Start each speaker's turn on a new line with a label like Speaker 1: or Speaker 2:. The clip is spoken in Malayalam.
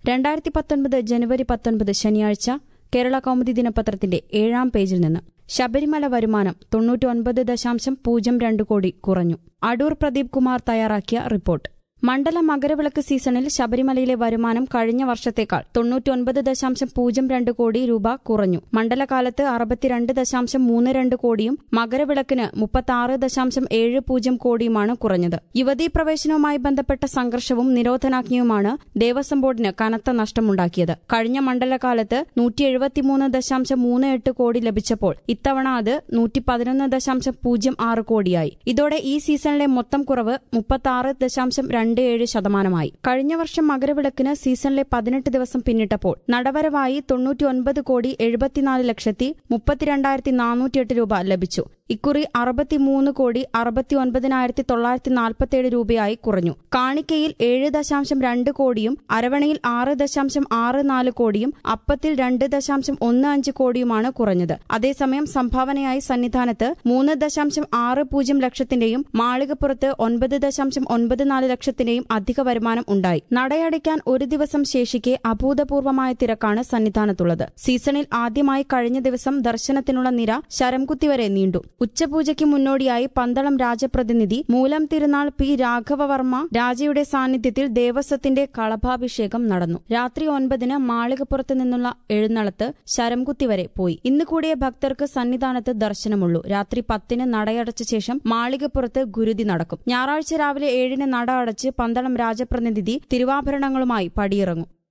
Speaker 1: രണ്ടായിരത്തി പത്തൊൻപത് ജനുവരി പത്തൊൻപത് ശനിയാഴ്ച കേരള കൗമുദി ദിനപത്രത്തിന്റെ ഏഴാം പേജിൽ നിന്ന് ശബരിമല വരുമാനം തൊണ്ണൂറ്റൊൻപത് ദശാംശം പൂജ്യം രണ്ട് കോടി കുറഞ്ഞു അടൂർ പ്രദീപ് കുമാർ തയ്യാറാക്കിയ റിപ്പോർട്ട് മണ്ഡല മകരവിളക്ക് സീസണിൽ ശബരിമലയിലെ വരുമാനം കഴിഞ്ഞ വർഷത്തേക്കാൾ തൊണ്ണൂറ്റൊൻപത് ദശാംശം പൂജ്യം രണ്ട് കോടി രൂപ കുറഞ്ഞു മണ്ഡലകാലത്ത് അറുപത്തിരണ്ട് ദശാംശം മൂന്ന് രണ്ട് കോടിയും മകരവിളക്കിന് മുപ്പത്തി ദശാംശം ഏഴ് പൂജ്യം കോടിയുമാണ് കുറഞ്ഞത് യുവതീ പ്രവേശനവുമായി ബന്ധപ്പെട്ട സംഘർഷവും നിരോധനാജ്ഞയുമാണ് ദേവസ്വം ബോർഡിന് കനത്ത നഷ്ടമുണ്ടാക്കിയത് കഴിഞ്ഞ മണ്ഡലകാലത്ത് നൂറ്റി എഴുപത്തിമൂന്ന് ദശാംശം മൂന്ന് എട്ട് കോടി ലഭിച്ചപ്പോൾ ഇത്തവണ അത് നൂറ്റി പതിനൊന്ന് ദശാംശം പൂജ്യം ആറ് കോടിയായി ഇതോടെ ഈ സീസണിലെ മൊത്തം കുറവ് മുപ്പത്തി ദശാംശം രണ്ട് ഏഴ് ശതമാനമായി കഴിഞ്ഞ വർഷം മകരവിളക്കിന് സീസണിലെ പതിനെട്ട് ദിവസം പിന്നിട്ടപ്പോൾ നടവരവായി തൊണ്ണൂറ്റിയൊൻപത് കോടി എഴുപത്തിനാല് ലക്ഷത്തി മുപ്പത്തിരണ്ടായിരത്തി നാനൂറ്റിയെട്ട് രൂപ ലഭിച്ചു ഇക്കുറി അറുപത്തിമൂന്ന് കോടി അറുപത്തി ഒൻപതിനായിരത്തി തൊള്ളായിരത്തി നാൽപ്പത്തിയേഴ് രൂപയായി കുറഞ്ഞു കാണിക്കയിൽ ഏഴ് ദശാംശം രണ്ട് കോടിയും അരവണയിൽ ആറ് ദശാംശം ആറ് നാല് കോടിയും അപ്പത്തിൽ രണ്ട് ദശാംശം ഒന്ന് അഞ്ച് കോടിയുമാണ് കുറഞ്ഞത് അതേസമയം സംഭാവനയായി സന്നിധാനത്ത് മൂന്ന് ദശാംശം ആറ് പൂജ്യം ലക്ഷത്തിന്റെയും മാളികപ്പുറത്ത് ഒൻപത് ദശാംശം ഒൻപത് നാല് ലക്ഷത്തിന്റെയും അധിക വരുമാനം ഉണ്ടായി നടയടയ്ക്കാൻ ഒരു ദിവസം ശേഷിക്കെ അഭൂതപൂർവമായ തിരക്കാണ് സന്നിധാനത്തുള്ളത് സീസണിൽ ആദ്യമായി കഴിഞ്ഞ ദിവസം ദർശനത്തിനുള്ള നിര ശരംകുത്തി വരെ നീണ്ടു ഉച്ചപൂജയ്ക്ക് മുന്നോടിയായി പന്തളം രാജപ്രതിനിധി മൂലം തിരുനാൾ പി രാഘവവർമ്മ രാജയുടെ സാന്നിധ്യത്തിൽ ദേവസ്വത്തിന്റെ കളഭാഭിഷേകം നടന്നു രാത്രി ഒൻപതിന് മാളികപ്പുറത്ത് നിന്നുള്ള എഴുന്നള്ളത്ത് ശരംകുത്തി വരെ പോയി ഇന്ന് കൂടിയ ഭക്തർക്ക് സന്നിധാനത്ത് ദർശനമുള്ളൂ രാത്രി പത്തിന് നടയടച്ച ശേഷം മാളികപ്പുറത്ത് ഗുരുതി നടക്കും ഞായറാഴ്ച രാവിലെ ഏഴിന് നട അടച്ച് പന്തളം രാജപ്രതിനിധി തിരുവാഭരണങ്ങളുമായി പടിയിറങ്ങും